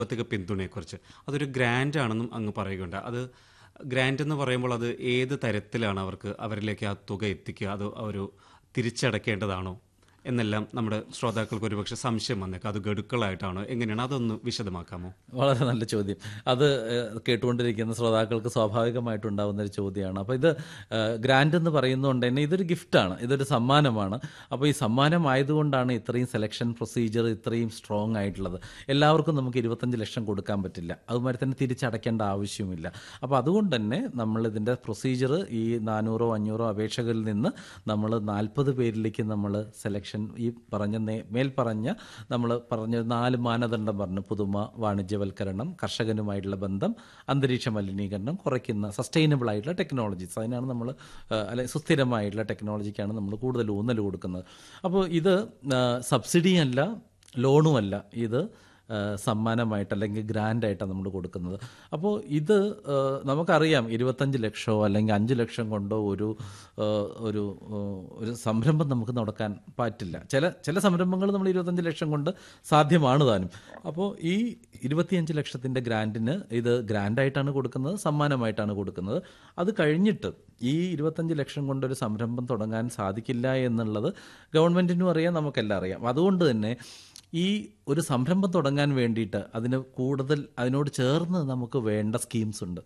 സാമ്പത്തിക പിന്തുണയെക്കുറിച്ച് അതൊരു ഗ്രാൻഡ് ആണെന്നും അങ്ങ് പറയുകയുണ്ട് അത് ഗ്രാൻഡ് എന്ന് പറയുമ്പോൾ അത് ഏത് തരത്തിലാണ് അവർക്ക് അവരിലേക്ക് ആ തുക എത്തിക്കുക അത് ഒരു തിരിച്ചടക്കേണ്ടതാണോ എന്നെല്ലാം നമ്മുടെ ശ്രോതാക്കൾക്ക് ഒരുപക്ഷെ സംശയം വന്നേക്കാം അത് ഗഡുക്കളായിട്ടാണോ എങ്ങനെയാണ് അതൊന്ന് വിശദമാക്കാമോ വളരെ നല്ല ചോദ്യം അത് ഏഹ്, കേട്ടുകൊണ്ടിരിക്കുന്ന ശ്രോതാക്കൾക്ക് സ്വാഭാവികമായിട്ടുണ്ടാവുന്ന ഒരു ചോദ്യമാണ് അപ്പോൾ ഇത് ഏഹ്, ഗ്രാൻഡ് എന്ന് പറയുന്നതുകൊണ്ട് തന്നെ ഇതൊരു ഗിഫ്റ്റാണ് ഇതൊരു സമ്മാനമാണ് അപ്പോൾ ഈ സമ്മാനം ആയതുകൊണ്ടാണ് ഇത്രയും സെലക്ഷൻ പ്രൊസീജിയർ ഇത്രയും സ്ട്രോങ് ആയിട്ടുള്ളത് എല്ലാവർക്കും നമുക്ക് ഇരുപത്തഞ്ച് ലക്ഷം കൊടുക്കാൻ പറ്റില്ല അതുമാതിരി തന്നെ തിരിച്ചടയ്ക്കേണ്ട ആവശ്യവുമില്ല അപ്പോൾ അതുകൊണ്ട് തന്നെ നമ്മൾ ഇതിൻ്റെ പ്രൊസീജിയർ ഈ നാനൂറോ അഞ്ഞൂറോ അപേക്ഷകരിൽ നിന്ന് നമ്മൾ നാൽപ്പത് പേരിലേക്ക് നമ്മൾ സെലക്ഷൻ ഈ പറഞ്ഞ നേ- മേൽ പറഞ്ഞ നമ്മൾ പറഞ്ഞ നാല് മാനദണ്ഡം പറഞ്ഞു പുതുമ വാണിജ്യവൽക്കരണം കർഷകനുമായിട്ടുള്ള ബന്ധം അന്തരീക്ഷ മലിനീകരണം കുറയ്ക്കുന്ന സസ്റ്റൈനബിൾ ആയിട്ടുള്ള ടെക്നോളജീസ് അതിനാണ് നമ്മൾ അല്ലെ സുസ്ഥിരമായിട്ടുള്ള ടെക്നോളജിക്കാണ് നമ്മൾ കൂടുതൽ ഊന്നൽ കൊടുക്കുന്നത് അപ്പോൾ ഇത് സബ്സിഡി അല്ല ലോണും അല്ല ഇത് ആ, സമ്മാനമായിട്ട് അല്ലെങ്കിൽ ഗ്രാൻഡായിട്ടാണ് നമ്മൾ കൊടുക്കുന്നത് അപ്പോൾ ഇത് ആ, നമുക്കറിയാം ഇരുപത്തഞ്ച് ലക്ഷമോ അല്ലെങ്കിൽ അഞ്ച് ലക്ഷം കൊണ്ടോ ഒരു ആ, ഒരു ആ, ഒരു സംരംഭം നമുക്ക് നടക്കാൻ പറ്റില്ല ചില ചില സംരംഭങ്ങൾ നമ്മൾ ഇരുപത്തഞ്ച് ലക്ഷം കൊണ്ട് സാധ്യമാണ് താനും അപ്പോൾ ഈ ഇരുപത്തിയഞ്ച് ലക്ഷത്തിൻ്റെ ഗ്രാൻഡിന് ഇത് ഗ്രാൻഡായിട്ടാണ് കൊടുക്കുന്നത് സമ്മാനമായിട്ടാണ് കൊടുക്കുന്നത് അത് കഴിഞ്ഞിട്ട് ഈ ഇരുപത്തഞ്ച് ലക്ഷം കൊണ്ടൊരു സംരംഭം തുടങ്ങാൻ സാധിക്കില്ല എന്നുള്ളത് ഗവൺമെൻറ്റിനും അറിയാം നമുക്കെല്ലാം അറിയാം അതുകൊണ്ട് തന്നെ ഈ ഒരു സംരംഭം തുടങ്ങാൻ വേണ്ടിയിട്ട് അതിന് കൂടുതൽ അതിനോട് ചേർന്ന് നമുക്ക് വേണ്ട സ്കീംസ് ഉണ്ട്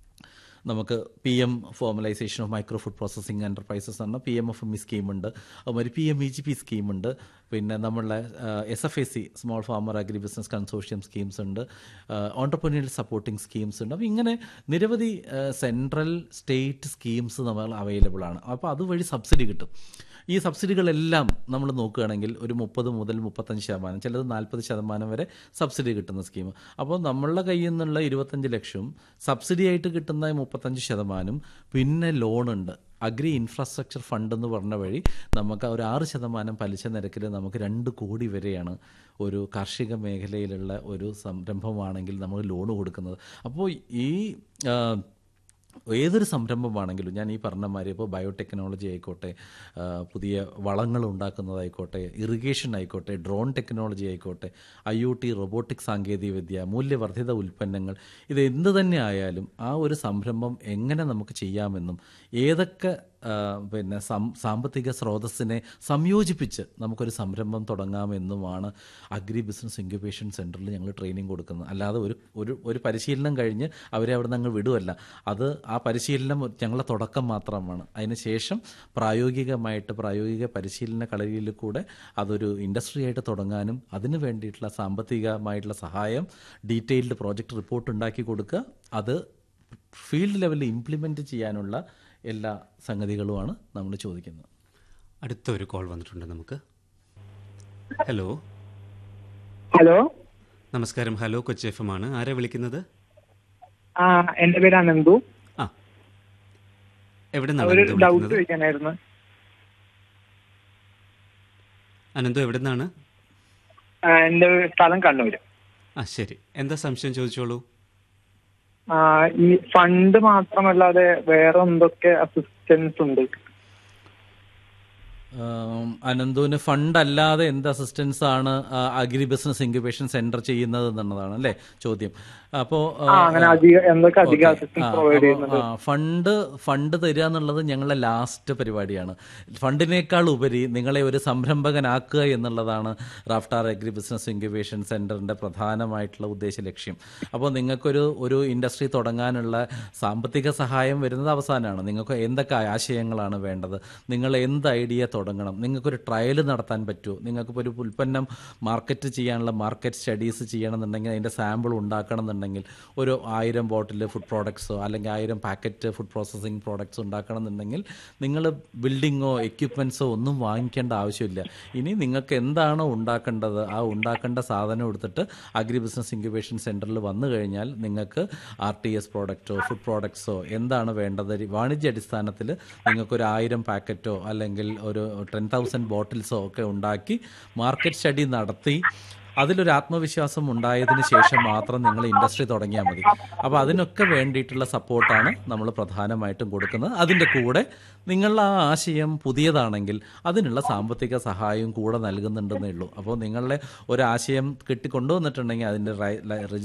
നമുക്ക് P M formalisation of micro food processing enterprises എന്ന P M F M E സ്കീമുണ്ട് അതുമാതിരി P M E G P സ്കീമുണ്ട് പിന്നെ നമ്മളുടെ S F A C small farmer agri business consortium schemes ഉണ്ട് ഓണ്ടർപ്രന്യൂർ സപ്പോർട്ടിംഗ് സ്കീംസ് ഉണ്ട് അപ്പോൾ ഇങ്ങനെ നിരവധി സെൻട്രൽ സ്റ്റേറ്റ് സ്കീംസ് നമ്മൾ അവൈലബിൾ ആണ് അപ്പോൾ അതുവഴി സബ്സിഡി കിട്ടും ഈ സബ്സിഡികളെല്ലാം നമ്മൾ നോക്കുകയാണെങ്കിൽ ഒരു മുപ്പത് മുതൽ മുപ്പത്തഞ്ച് ശതമാനം ചിലത് നാൽപ്പത് ശതമാനം വരെ സബ്സിഡി കിട്ടുന്ന സ്കീം അപ്പോൾ നമ്മളുടെ കയ്യിൽ നിന്നുള്ള ഇരുപത്തഞ്ച് ലക്ഷവും സബ്സിഡി ആയിട്ട് കിട്ടുന്ന മുപ്പത്തഞ്ച് ശതമാനം പിന്നെ ലോണുണ്ട് അഗ്രി ഇൻഫ്രാസ്ട്രക്ചർ ഫണ്ട് എന്ന് പറഞ്ഞ വഴി നമുക്ക് ഒരു ആറ് ശതമാനം പലിശ നിരക്കിൽ നമുക്ക് രണ്ട് കോടി വരെയാണ് ഒരു കാർഷിക മേഖലയിലുള്ള ഒരു സംരംഭമാണെങ്കിൽ നമ്മൾ ലോൺ കൊടുക്കുന്നത് അപ്പോൾ ഈ ആ, ഏതൊരു സംരംഭമാണെങ്കിലും ഞാൻ ഈ പറഞ്ഞ മാതിരി ഇപ്പോൾ ബയോടെക്നോളജി ആയിക്കോട്ടെ ആ, പുതിയ വളങ്ങൾ ഉണ്ടാക്കുന്നതായിക്കോട്ടെ ഇറിഗേഷൻ ആയിക്കോട്ടെ ഡ്രോൺ ടെക്നോളജി ആയിക്കോട്ടെ ഐ ഒ ടി റോബോട്ടിക് സാങ്കേതികവിദ്യ മൂല്യവർദ്ധിത ഉൽപ്പന്നങ്ങൾ ഇത് എന്ത് തന്നെ ആയാലും ആ ഒരു സംരംഭം എങ്ങനെ നമുക്ക് ചെയ്യാമെന്നും ഏതൊക്കെ ആ, പിന്നെ സം സാമ്പത്തിക സ്രോതസ്സിനെ സംയോജിപ്പിച്ച് നമുക്കൊരു സംരംഭം തുടങ്ങാമെന്നുമാണ് അഗ്രി ബിസിനസ് ഇൻക്യുബേഷൻ സെൻറ്ററിൽ ഞങ്ങൾ ട്രെയിനിങ് കൊടുക്കുന്നത് അല്ലാതെ ഒരു ഒരു ഒരു പരിശീലനം കഴിഞ്ഞ് അവരെ അവിടെ നിന്ന് അങ്ങ് വിടുമല്ല അത് ആ പരിശീലനം ഞങ്ങളുടെ തുടക്കം മാത്രമാണ് അതിനുശേഷം പ്രായോഗികമായിട്ട് പ്രായോഗിക പരിശീലന കളരിയിൽ കൂടെ അതൊരു ഇൻഡസ്ട്രി ആയിട്ട് തുടങ്ങാനും അതിന് വേണ്ടിയിട്ടുള്ള സാമ്പത്തികമായിട്ടുള്ള സഹായം ഡീറ്റെയിൽഡ് പ്രോജക്റ്റ് റിപ്പോർട്ട് ഉണ്ടാക്കി കൊടുക്കുക അത് ഫീൽഡ് ലെവലിൽ ഇംപ്ലിമെൻറ്റ് ചെയ്യാനുള്ള എല്ലാ സംഗതികളുമാണ് നമ്മൾ ചോദിക്കുന്നത് അടുത്ത ഒരു കോൾ വന്നിട്ടുണ്ട് നമുക്ക് ഹലോ ഹലോ നമസ്കാരം ഹലോ കൊച്ചി എഫ് എം ആണ് ആരാ വിളിക്കുന്നത് ആ എന്റെ പേര് അനന്തു ആ എവിടെ ഒരു നിന്നാണ് ഡൗട്ട് വിളിക്കുന്നത് ചോദിക്കാനായിരുന്നു അനന്തു എവിടെ നിന്നാണ് ആ, എന്റെ സ്ഥലം കണ്ണൂര് ആ ശരി എന്താ സംശയം ചോദിച്ചോളൂ ആ, ഈ ഫണ്ട് മാത്രമല്ലാതെ വേറെ എന്തൊക്കെ അസിസ്റ്റൻസ് ഉണ്ട് ആം, അനന്തുവിന് ഫണ്ട് അല്ലാതെ എന്ത് അസിസ്റ്റൻസ് ആണ് ആ, അഗ്രി ബിസിനസ് ഇൻക്യുബേഷൻ സെന്റർ ചെയ്യുന്നത് എന്നുള്ളതാണ് അല്ലേ ചോദ്യം അപ്പോൾ ആ അങ്ങനെ അധിക എന്തൊക്കെ അധിക അസിസ്റ്റൻസ് പ്രൊവൈഡ് ചെയ്യുന്നുണ്ട് ഫണ്ട് ഫണ്ട് തരിക എന്നുള്ളത് ഞങ്ങളുടെ ലാസ്റ്റ് പരിപാടിയാണ് ഫണ്ടിനേക്കാൾ ഉപരി നിങ്ങളെ ഒരു സംരംഭകനാക്കുക എന്നുള്ളതാണ് റാഫ്റ്റാർ അഗ്രി ബിസിനസ് ഇൻക്യുബേഷൻ സെന്ററിന്റെ പ്രധാനമായിട്ടുള്ള ഉദ്ദേശ ലക്ഷ്യം അപ്പോൾ നിങ്ങൾക്കൊരു ഒരു ഇൻഡസ്ട്രി തുടങ്ങാനുള്ള സാമ്പത്തിക സഹായം വരുന്നത് അവസാനമാണ് നിങ്ങൾക്ക് എന്തൊക്കെ ആശയങ്ങളാണ് വേണ്ടത് നിങ്ങൾ എന്ത് ഐഡിയ തുടങ്ങണം നിങ്ങൾക്കൊരു ട്രയൽ നടത്താൻ പറ്റുമോ നിങ്ങൾക്കിപ്പോൾ ഒരു ഉൽപ്പന്നം മാർക്കറ്റ് ചെയ്യാനുള്ള മാർക്കറ്റ് സ്റ്റഡീസ് ചെയ്യണമെന്നുണ്ടെങ്കിൽ അതിൻ്റെ സാമ്പിൾ ഉണ്ടാക്കണം എന്നുണ്ടെങ്കിൽ ഒരു ആയിരം ബോട്ടിൽ ഫുഡ് പ്രോഡക്ട്സോ അല്ലെങ്കിൽ ആയിരം പാക്കറ്റ് ഫുഡ് പ്രോസസ്സിംഗ് പ്രോഡക്ട്സ് ഉണ്ടാക്കണം എന്നുണ്ടെങ്കിൽ നിങ്ങൾ ബിൽഡിങ്ങോ എക്യുപ്മെൻറ്റ്സോ ഒന്നും വാങ്ങിക്കേണ്ട ആവശ്യമില്ല ഇനി നിങ്ങൾക്ക് എന്താണോ ഉണ്ടാക്കേണ്ടത് ആ ഉണ്ടാക്കേണ്ട സാധനം എടുത്തിട്ട് അഗ്രി ബിസിനസ് ഇൻക്യുബേഷൻ സെൻറ്ററിൽ വന്നു കഴിഞ്ഞാൽ നിങ്ങൾക്ക് ആർ ടി എസ് പ്രോഡക്റ്റോ ഫുഡ് പ്രോഡക്ട്സോ എന്താണ് വേണ്ടത് വാണിജ്യ അടിസ്ഥാനത്തിൽ നിങ്ങൾക്കൊരു ആയിരം പാക്കറ്റോ അല്ലെങ്കിൽ ഒരു ടെൻ തൗസൻഡ് ബോട്ടിൽസോ ഒക്കെ ഉണ്ടാക്കി മാർക്കറ്റ് സ്റ്റഡി നടത്തി അതിലൊരു ആത്മവിശ്വാസം ഉണ്ടായതിനു ശേഷം മാത്രം നിങ്ങൾ ഇൻഡസ്ട്രി തുടങ്ങിയാൽ മതി അപ്പോൾ അതിനൊക്കെ വേണ്ടിയിട്ടുള്ള സപ്പോർട്ടാണ് നമ്മൾ പ്രധാനമായിട്ടും കൊടുക്കുന്നത് അതിൻ്റെ കൂടെ നിങ്ങളുടെ ആ ആശയം പുതിയതാണെങ്കിൽ അതിനുള്ള സാമ്പത്തിക സഹായവും കൂടെ നൽകുന്നുണ്ടെന്നേ ഉള്ളൂ അപ്പോൾ നിങ്ങളുടെ ഒരു ആശയം കിട്ടിക്കൊണ്ടുവന്നിട്ടുണ്ടെങ്കിൽ അതിൻ്റെ